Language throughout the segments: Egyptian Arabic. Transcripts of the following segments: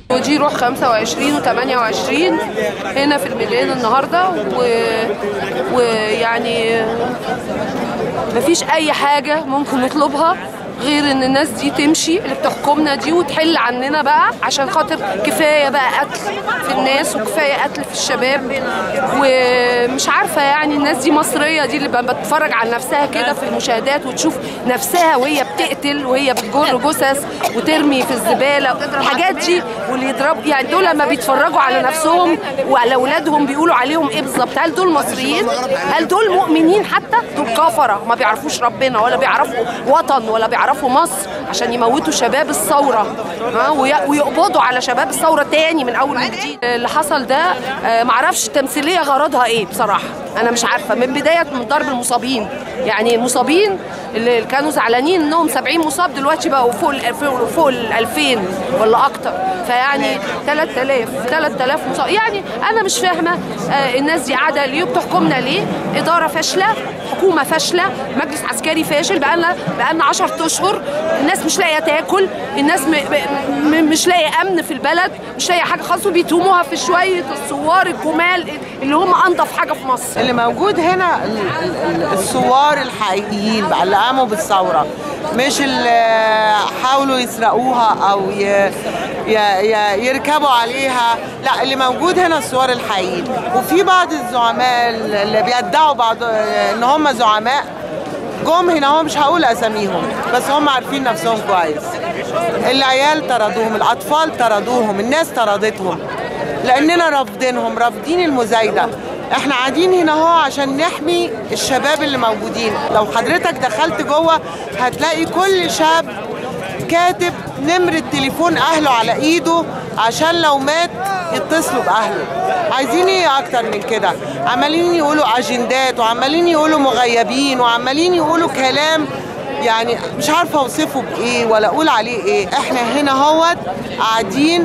ودي روح 25 و28 هنا في الميدان النهارده و... ويعني مفيش اي حاجه ممكن نطلبها غير ان الناس دي تمشي اللي بتحكمنا دي وتحل عننا بقى عشان خاطر كفايه بقى قتل في الناس وكفايه قتل في الشباب ومش عارفه يعني الناس دي مصريه دي اللي بتتفرج على نفسها كده في المشاهدات وتشوف نفسها وهي بتقتل وهي بتجر جثث وترمي في الزباله الحاجات دي واللي يضربوا يعني دول لما بيتفرجوا على نفسهم وعلى اولادهم بيقولوا عليهم ايه بالظبط هل دول مصريين هل دول مؤمنين حتى دول كفره ما بيعرفوش ربنا ولا بيعرفوا وطن ولا بيعرفوا مصر عشان يموتوا شباب الثوره ها وي- ويقبضوا على شباب الثوره تاني من اول وجديد اللي حصل ده آه، معرفش التمثيليه غرضها ايه بصراحه انا مش عارفه من بدايه من ضرب المصابين يعني المصابين اللي كانوا زعلانين انهم 70 مصاب دلوقتي بقوا فوق ال- فوق فوق ال 2000 ولا اكتر فيعني 3000 3000 مصاب يعني انا مش فاهمه آه، الناس دي قاعده ليه وبتحكمنا ليه اداره فاشله حكومه فاشله مجلس عسكري فاشل بقالنا بقالنا 10 اشهر الناس مش لاقيه تاكل الناس م... م... مش لاقيه امن في البلد مش لاقيه حاجه خالص وبيتهموها في شويه الثوار الجمال اللي هم انضف حاجه في مصر اللي موجود هنا ال- ال- الثوار الحقيقيين بقى اللي قاموا بالثوره مش اللي حاولوا يسرقوها او ي... ي... ي... يركبوا عليها لا اللي موجود هنا الثوار الحقيقيين وفي بعض الزعماء اللي بيدعوا بعض ان هم زعماء جم هنا هو مش هقول اساميهم بس هم عارفين نفسهم كويس العيال طردوهم الاطفال طردوهم الناس طردتهم لاننا رافضينهم رافضين المزايده احنا قاعدين هنا اهو عشان نحمي الشباب اللي موجودين لو حضرتك دخلت جوه هتلاقي كل شاب كاتب نمرة تليفون اهله على ايده عشان لو مات يتصلوا باهله عايزين ايه اكتر من كده عمالين يقولوا اجندات وعمالين يقولوا مغيبين وعمالين يقولوا كلام يعني مش عارفه اوصفه بايه ولا اقول عليه ايه احنا هنا هوت قاعدين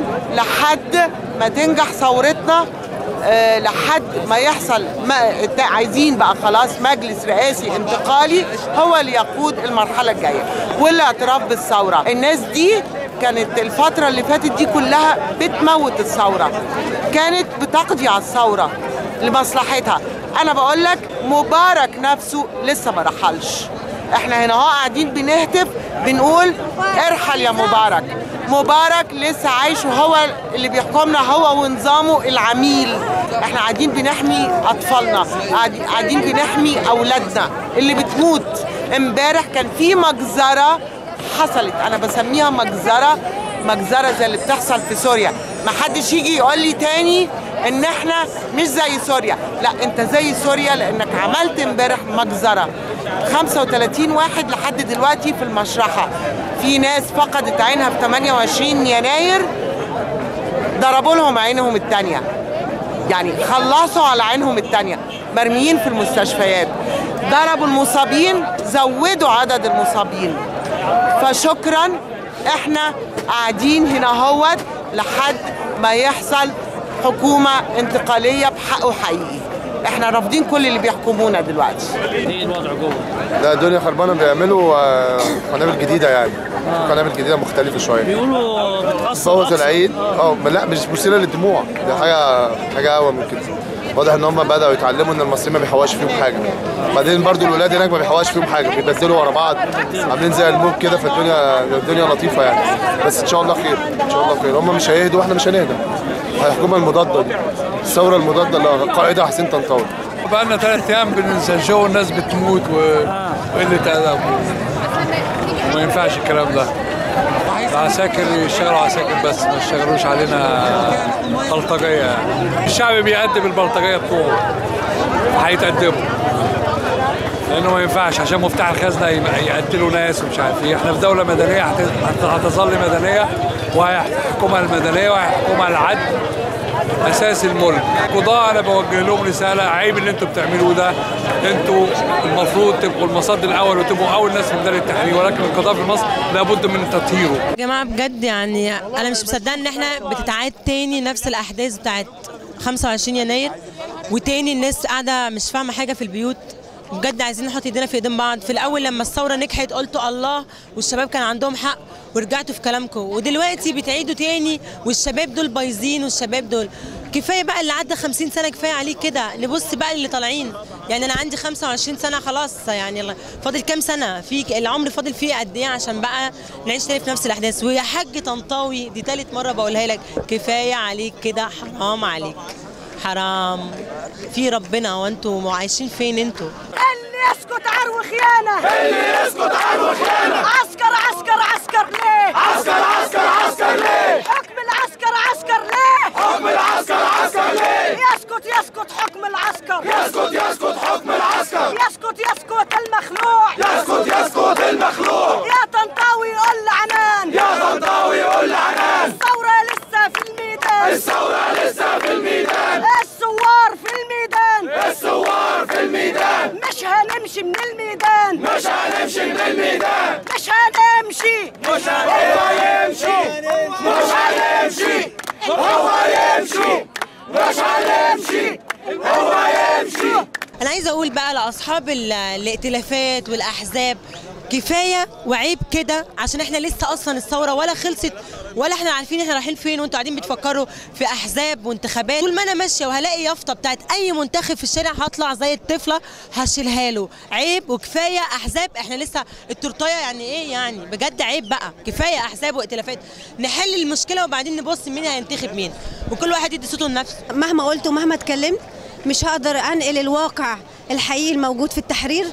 لحد ما تنجح ثورتنا آه، لحد ما يحصل ما الت- عايزين بقى خلاص مجلس رئاسي انتقالي هو اللي يقود المرحله الجايه والاعتراف بالثوره الناس دي كانت الفتره اللي فاتت دي كلها بتموت الثوره كانت بتقضي على الثوره لمصلحتها انا بقول لك مبارك نفسه لسه ما رحلش احنا هنا اهو قاعدين بنهتف بنقول ارحل يا مبارك مبارك لسه عايش وهو اللي بيحكمنا هو ونظامه العميل احنا قاعدين بنحمي اطفالنا قاعد- قاعدين بنحمي اولادنا اللي بتموت امبارح كان في مجزره حصلت انا بسميها مجزره مجزره زي اللي بتحصل في سوريا ما حدش يجي يقول لي تاني ان احنا مش زي سوريا لا انت زي سوريا لانك عملت امبارح مجزره 35 واحد لحد دلوقتي في المشرحه في ناس فقدت عينها في 28 يناير ضربوا لهم عينهم التانية يعني خلصوا على عينهم التانية مرميين في المستشفيات ضربوا المصابين زودوا عدد المصابين فشكرا احنا قاعدين هنا هوت لحد ما يحصل حكومة انتقالية بحقه حقيقي احنا رافضين كل اللي بيحكمونا دلوقتي ايه الوضع جوه؟ لا الدنيا خربانه بيعملوا آه، قنابل جديده يعني قنابل جديده مختلفه شويه بيقولوا بتأثر صوت أكثر. العيد اه لا مش مثيره للدموع دي حاجه حاجه اقوى من كده واضح ان هم بداوا يتعلموا ان المصريين ما بيحواش فيهم حاجه بعدين برضو الولاد هناك ما بيحواش فيهم حاجه بيبدلوا ورا بعض عاملين زي الموج كده فالدنيا الدنيا لطيفه يعني بس ان شاء الله خير ان شاء الله خير هم مش هيهدوا واحنا مش هنهدى الحكومه المضاده دي الثوره المضاده اللي قائدها حسين طنطاوي بقى لنا ثلاث ايام بنسجل الناس بتموت و- وقله ادب وما ينفعش الكلام ده العساكر يشتغلوا عساكر بس ما يشتغلوش علينا بلطجيه يعني. الشعب بيأدب البلطجيه بتوعه هيتأدبوا لانه ما ينفعش عشان مفتاح الخزنه ي- يقتلوا ناس ومش عارف ايه احنا في دوله مدنيه هت- هت- هتظل مدنيه وهيحكمها المدنيه وهيحكمها العدل اساس الملك القضاء انا بوجه لهم رساله عيب اللي انتوا بتعملوه ده انتوا المفروض تبقوا المصد الاول وتبقوا اول ناس في ميدان التحرير ولكن القضاء في مصر لابد من تطهيره يا جماعه بجد يعني انا مش مصدقه ان احنا بتتعاد تاني نفس الاحداث بتاعت 25 يناير وتاني الناس قاعده مش فاهمه حاجه في البيوت بجد عايزين نحط ايدينا في ايدين بعض في الاول لما الثوره نجحت قلتوا الله والشباب كان عندهم حق ورجعتوا في كلامكم ودلوقتي بتعيدوا تاني والشباب دول بايظين والشباب دول كفايه بقى اللي عدى 50 سنه كفايه عليه كده نبص بقى اللي طالعين يعني انا عندي 25 سنه خلاص يعني الله- فاضل كام سنه في العمر فاضل فيه قد ايه عشان بقى نعيش تاني في نفس الاحداث ويا حاج طنطاوي دي تالت مره بقولها لك كفايه عليك كده حرام عليك حرام في ربنا وانتوا عايشين فين انتوا اللي يسكت عرو خيانة اللي يسكت عرو خيانة عسكر عسكر عسكر ليه عسكر عسكر عسكر ليه حكم العسكر عسكر ليه حكم العسكر عسكر ليه يسكت يسكت حكم العسكر يسكت يسكت حكم العسكر يسكت يسكت المخلوع يسكت يسكت المخلوع يا طنطاوي قول لعنان يا طنطاوي قول لعنان الثورة لسه في الميدان الثورة لسه في الميدان الثوار في الميدان الثوار في الميدان مش هنمشي من الميدان مش هنمشي من الميدان مش هنمشي مش هنمشي مش هنمشي هو يمشي مش هنمشي هو يمشي انا عايزه اقول بقى لاصحاب ال- الائتلافات والاحزاب كفايه وعيب كده عشان احنا لسه اصلا الثوره ولا خلصت ولا احنا عارفين احنا رايحين فين وانتوا قاعدين بتفكروا في احزاب وانتخابات طول ما انا ماشيه وهلاقي يافطه بتاعت اي منتخب في الشارع هطلع زي الطفله هشيلها له عيب وكفايه احزاب احنا لسه التورتايه يعني ايه يعني بجد عيب بقى كفايه احزاب وائتلافات نحل المشكله وبعدين نبص مين هينتخب مين وكل واحد يدي صوته لنفسه مهما قلت ومهما اتكلمت مش هقدر انقل الواقع الحقيقي الموجود في التحرير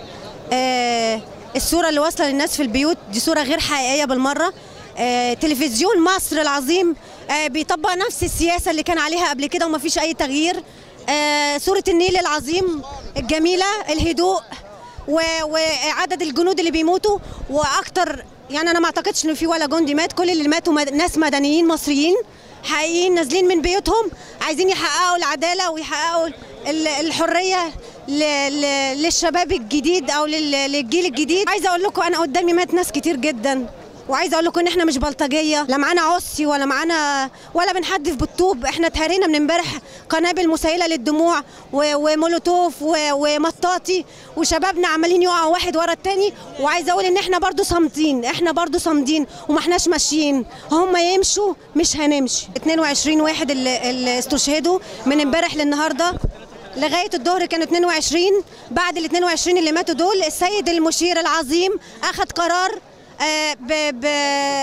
آه الصوره اللي واصله للناس في البيوت دي صوره غير حقيقيه بالمره آه تلفزيون مصر العظيم آه بيطبق نفس السياسه اللي كان عليها قبل كده ومفيش اي تغيير آه صوره النيل العظيم الجميله الهدوء و- وعدد الجنود اللي بيموتوا واكتر يعني انا ما اعتقدش انه في ولا جندي مات كل اللي ماتوا مد- ناس مدنيين مصريين حقيقيين نازلين من بيوتهم عايزين يحققوا العداله ويحققوا ال- الحريه ل- ل- للشباب الجديد او لل- للجيل الجديد عايزه اقول لكم انا قدامي مات ناس كتير جدا وعايزه اقول لكم ان احنا مش بلطجيه لا معانا عصي ولا معانا ولا بنحدف بالطوب احنا اتهرينا من امبارح قنابل مسيله للدموع و- ومولوتوف و- ومطاطي وشبابنا عمالين يقعوا واحد ورا التاني وعايزه اقول ان احنا برضو صامتين احنا برضو صامدين وما احناش ماشيين هم يمشوا مش هنمشي 22 واحد اللي, اللي استشهدوا من امبارح للنهارده لغايه الظهر كانوا 22 بعد ال 22 اللي ماتوا دول السيد المشير العظيم اخذ قرار آه، ب- ب-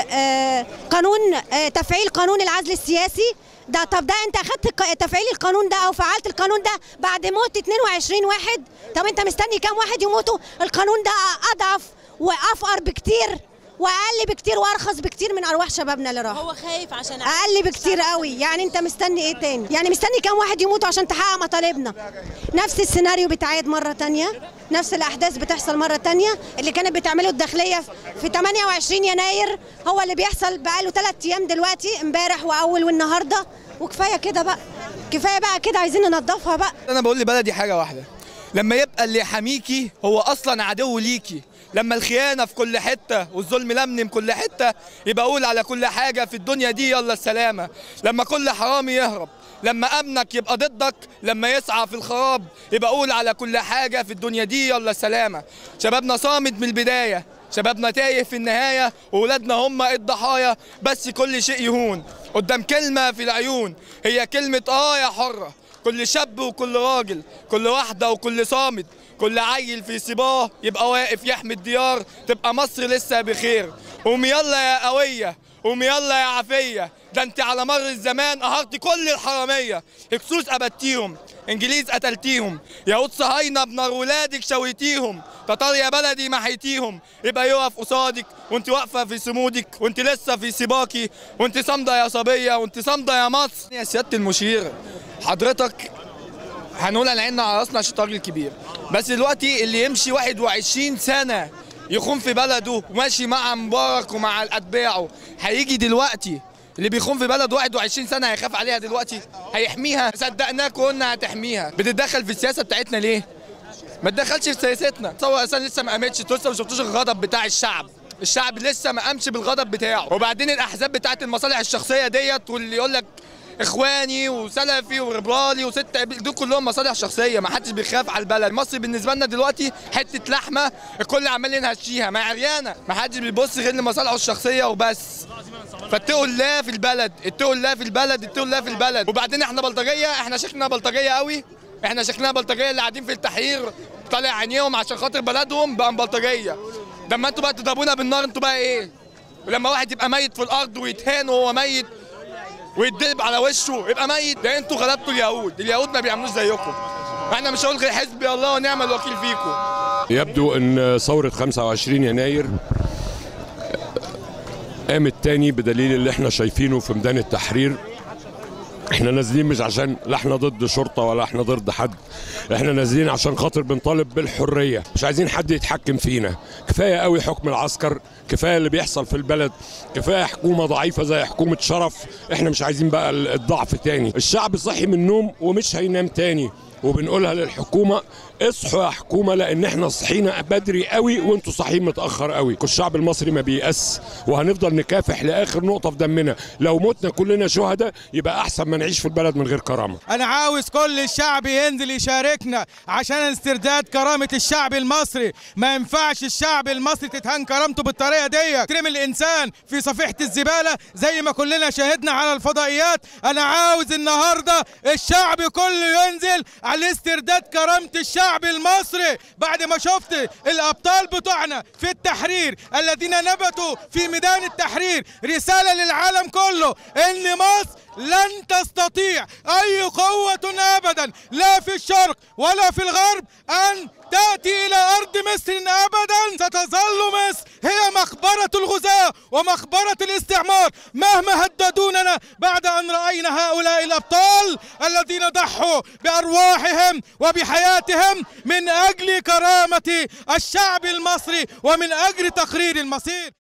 آه، قانون آه، تفعيل قانون العزل السياسي ده طب ده انت اخدت الق- تفعيل القانون ده او فعلت القانون ده بعد موت 22 واحد طب انت مستني كام واحد يموتوا القانون ده اضعف وافقر بكتير واقل بكتير وارخص بكتير من ارواح شبابنا اللي راحوا هو خايف عشان اقل بكتير قوي يعني انت مستني ايه تاني يعني مستني كام واحد يموتوا عشان تحقق مطالبنا نفس السيناريو بيتعاد مره تانية نفس الاحداث بتحصل مره تانية اللي كانت بتعمله الداخليه في 28 يناير هو اللي بيحصل بقاله ثلاث ايام دلوقتي امبارح واول والنهارده وكفايه كده بقى كفايه بقى كده عايزين ننضفها بقى انا بقول لبلدي حاجه واحده لما يبقى اللي حميكي هو اصلا عدو ليكي لما الخيانه في كل حته والظلم لمنم كل حته يبقى اقول على كل حاجه في الدنيا دي يلا السلامه لما كل حرامي يهرب لما امنك يبقى ضدك لما يسعى في الخراب يبقى اقول على كل حاجه في الدنيا دي يلا السلامه شبابنا صامد من البدايه شبابنا تايه في النهايه واولادنا هم الضحايا بس كل شيء يهون قدام كلمه في العيون هي كلمه اه يا حره كل شاب وكل راجل كل واحدة وكل صامد كل عيل في صباه يبقى واقف يحمي الديار تبقى مصر لسه بخير قوم يلا يا قوية قوم يلا يا عافية ده انت على مر الزمان قهرت كل الحرامية هكسوس قبدتيهم انجليز قتلتيهم يهود صهاينة بنار ولادك شويتيهم تتار يا بلدي محيتيهم يبقى يقف قصادك وانت واقفة في صمودك وانت لسه في سباكي وانت صامدة يا صبية وانت صامدة يا مصر يا سيادة المشير حضرتك هنقول على عيننا على راسنا عشان الراجل الكبير بس دلوقتي اللي يمشي 21 سنة يخون في بلده وماشي مع مبارك ومع اتباعه هيجي دلوقتي اللي بيخون في بلد 21 سنة هيخاف عليها دلوقتي هيحميها صدقناك وقلنا هتحميها بتتدخل في السياسة بتاعتنا ليه؟ ما تدخلش في سياستنا تصور اساسا لسه ما قامتش انتوا لسه ما شفتوش الغضب بتاع الشعب الشعب لسه ما قامش بالغضب بتاعه وبعدين الاحزاب بتاعت المصالح الشخصيه ديت واللي يقول لك اخواني وسلفي وربرالي وست ابريل دول كلهم مصالح شخصيه ما حدش بيخاف على البلد مصر بالنسبه لنا دلوقتي حته لحمه الكل عمال ينهشيها ما عريانه ما حدش بيبص غير لمصالحه الشخصيه وبس فاتقوا الله في البلد اتقوا الله في البلد اتقوا الله في البلد وبعدين احنا بلطجيه احنا شكلنا بلطجيه قوي احنا شكلنا بلطجيه اللي قاعدين في التحرير طالع عينيهم عشان خاطر بلدهم بقى بلطجيه لما انتوا بقى تضربونا بالنار انتوا بقى ايه ولما واحد يبقى ميت في الارض ويتهان وهو ميت ويتضرب على وشه يبقى ميت ده انتوا غلبتوا اليهود اليهود ما بيعملوش زيكم احنا مش هقول غير حسبي الله ونعم الوكيل فيكم يبدو ان ثورة 25 يناير قامت تاني بدليل اللي احنا شايفينه في ميدان التحرير احنا نازلين مش عشان لا احنا ضد شرطة ولا احنا ضد حد احنا نازلين عشان خاطر بنطالب بالحرية مش عايزين حد يتحكم فينا كفاية قوي حكم العسكر كفاية اللي بيحصل في البلد كفاية حكومة ضعيفة زي حكومة شرف احنا مش عايزين بقى الضعف تاني الشعب صحي من النوم ومش هينام تاني وبنقولها للحكومه اصحوا يا حكومه لان احنا صحينا بدري قوي وانتوا صاحيين متاخر قوي الشعب المصري ما بيأس وهنفضل نكافح لاخر نقطه في دمنا لو متنا كلنا شهداء يبقى احسن ما نعيش في البلد من غير كرامه انا عاوز كل الشعب ينزل يشاركنا عشان استرداد كرامه الشعب المصري ما ينفعش الشعب المصري تتهان كرامته بالطريقه دي ترمي الانسان في صفيحه الزباله زي ما كلنا شاهدنا على الفضائيات انا عاوز النهارده الشعب كله ينزل على استرداد كرامه الشعب المصري بعد ما شفت الابطال بتوعنا في التحرير الذين نبتوا في ميدان التحرير رساله للعالم كله ان مصر لن تستطيع اي قوه ابدا لا في الشرق ولا في الغرب ان تأتي إلى أرض مصر أبدا ستظل مصر هي مقبرة الغزاة ومقبرة الاستعمار مهما هددوننا بعد أن رأينا هؤلاء الأبطال الذين ضحوا بأرواحهم وبحياتهم من أجل كرامة الشعب المصري ومن أجل تقرير المصير